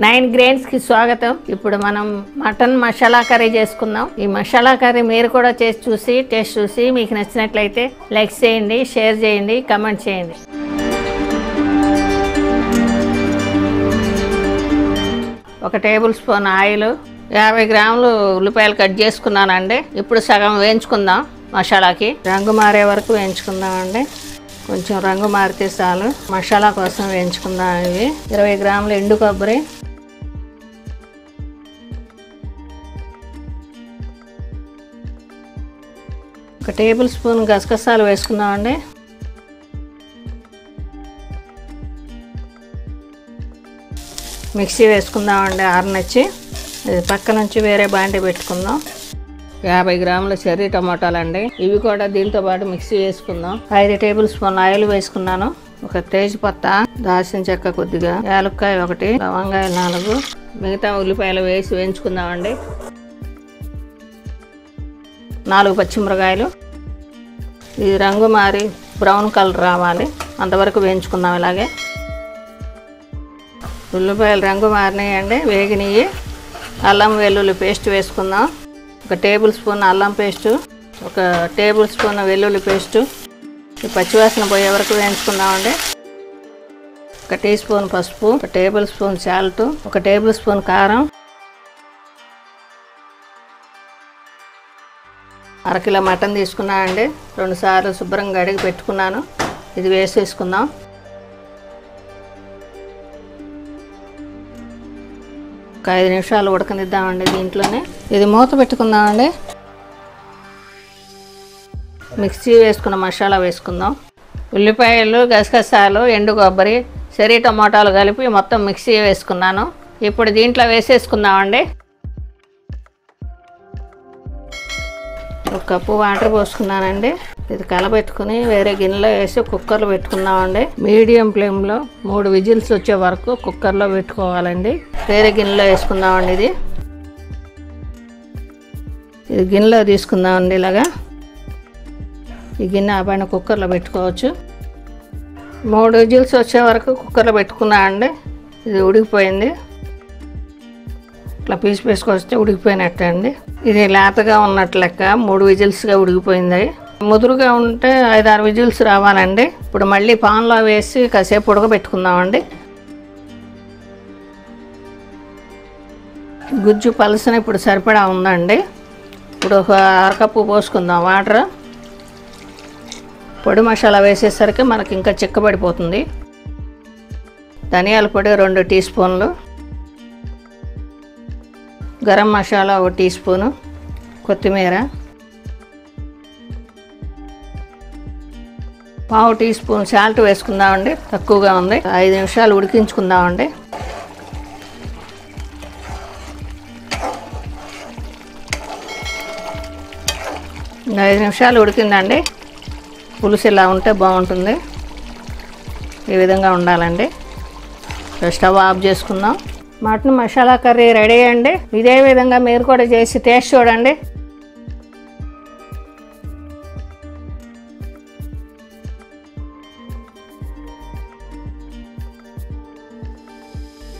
nine grains కి స్వాగతం ఇప్పుడు మనం మటన్ మసాలా కర్రీ చేసుకుందాం ఈ మసాలా కర్రీ మీరు కూడా చేసి చూసి టేస్ట్ చూసి మీకు నచ్చినట్లయితే లైక్ చేయండి షేర్ చేయండి కమెంట్ చేయండి ఒక టేబుల్ స్పూన్ ఆయిల్ యాభై గ్రాములు ఉల్లిపాయలు కట్ చేసుకున్నానండి ఇప్పుడు సగం వేయించుకుందాం మసాలాకి రంగు మారే వరకు వేయించుకుందామండి కొంచెం రంగు మారితే చాలు మసాలా కోసం వేయించుకుందాం ఇవి ఇరవై గ్రాములు ఎండు కొబ్బరి ఒక టేబుల్ స్పూన్ గసగసాలు వేసుకుందామండి మిక్సీ వేసుకుందామండి ఆరనొచ్చి ఇది పక్క నుంచి వేరే బాండి పెట్టుకుందాం యాభై గ్రాముల చెర్రీ టమాటాలు అండి ఇవి కూడా దీంతో పాటు మిక్సీ వేసుకుందాం ఐదు టేబుల్ స్పూన్ ఆయిల్ వేసుకున్నాను ఒక తేజ్పత్త దాల్చిన చెక్క కొద్దిగా యాలక్కాయ ఒకటి లవంగాయలు నాలుగు మిగతా ఉల్లిపాయలు వేసి వేయించుకుందామండి నాలుగు పచ్చిమిరకాయలు ఇది రంగు మారి బ్రౌన్ కలర్ రావాలి అంతవరకు వేయించుకుందాం ఇలాగే ఉల్లిపాయలు రంగు మారినాయండి వేగినవి అల్లం వెల్లుల్లి పేస్ట్ వేసుకుందాం ఒక టేబుల్ స్పూన్ అల్లం పేస్టు ఒక టేబుల్ స్పూన్ వెల్లుల్లి పేస్టు ఈ పచ్చివాసన పోయే వరకు వేయించుకుందామండి ఒక టీ స్పూన్ పసుపు ఒక టేబుల్ స్పూన్ సాల్ట్ ఒక టేబుల్ స్పూన్ కారం అరకిలో మటన్ తీసుకున్నానండి రెండు సార్లు శుభ్రంగా అడిగి పెట్టుకున్నాను ఇది వేసేసుకుందాం ఒక ఐదు నిమిషాలు ఉడకనిద్దామండి దీంట్లోనే ఇది మూత పెట్టుకుందామండి మిక్సీ వేసుకున్న మసాలా వేసుకుందాం ఉల్లిపాయలు గసగసాలు ఎండు కొబ్బరి సరి టమాటాలు కలిపి మొత్తం మిక్సీ వేసుకున్నాను ఇప్పుడు దీంట్లో వేసేసుకుందామండి ఒక కప్పు వాటర్ పోసుకున్నానండి ఇది కలబెట్టుకుని వేరే గిన్నెలో వేసి కుక్కర్లో పెట్టుకున్నామండి మీడియం ఫ్లేమ్లో మూడు విజిల్స్ వచ్చే వరకు కుక్కర్లో పెట్టుకోవాలండి వేరే గిన్నెలో వేసుకుందామండి ఇది ఇది గిన్నెలో తీసుకుందామండి ఇలాగా ఈ గిన్నె ఆ పైన కుక్కర్లో పెట్టుకోవచ్చు మూడు విజిల్స్ వచ్చే వరకు కుక్కర్లో పెట్టుకున్నామండి ఇది ఉడికిపోయింది ఇట్లా పీస్ పీసుకొస్తే ఉడికిపోయినట్టే అండి ఇది లేతగా ఉన్నట్టు లెక్క మూడు విజిల్స్గా ఉడికిపోయింది ముదురుగా ఉంటే ఐదు ఆరు విజిల్స్ రావాలండి ఇప్పుడు మళ్ళీ పాన్లో వేసి కాసేపు ఉడకబెట్టుకుందామండి గుజ్జు పలసన ఇప్పుడు సరిపడా ఉందండి ఇప్పుడు ఒక అరకప్పు పోసుకుందాం వాటర్ పొడి మసాలా వేసేసరికి మనకి ఇంకా చిక్కబడిపోతుంది ధనియాల పొడి రెండు టీ స్పూన్లు గరం మసాలా ఒక టీ స్పూను కొత్తిమీర పావు టీ స్పూన్ సాల్ట్ వేసుకుందామండి తక్కువగా ఉంది ఐదు నిమిషాలు ఉడికించుకుందామండి ఐదు నిమిషాలు ఉడికిందండి పులుసు ఇలా ఉంటే బాగుంటుంది ఈ విధంగా ఉండాలండి స్టవ్ ఆఫ్ చేసుకుందాం మటన్ మసాలా కర్రీ రెడీ అండి ఇదే విధంగా మీరు కూడా చేసి టేస్ట్ చూడండి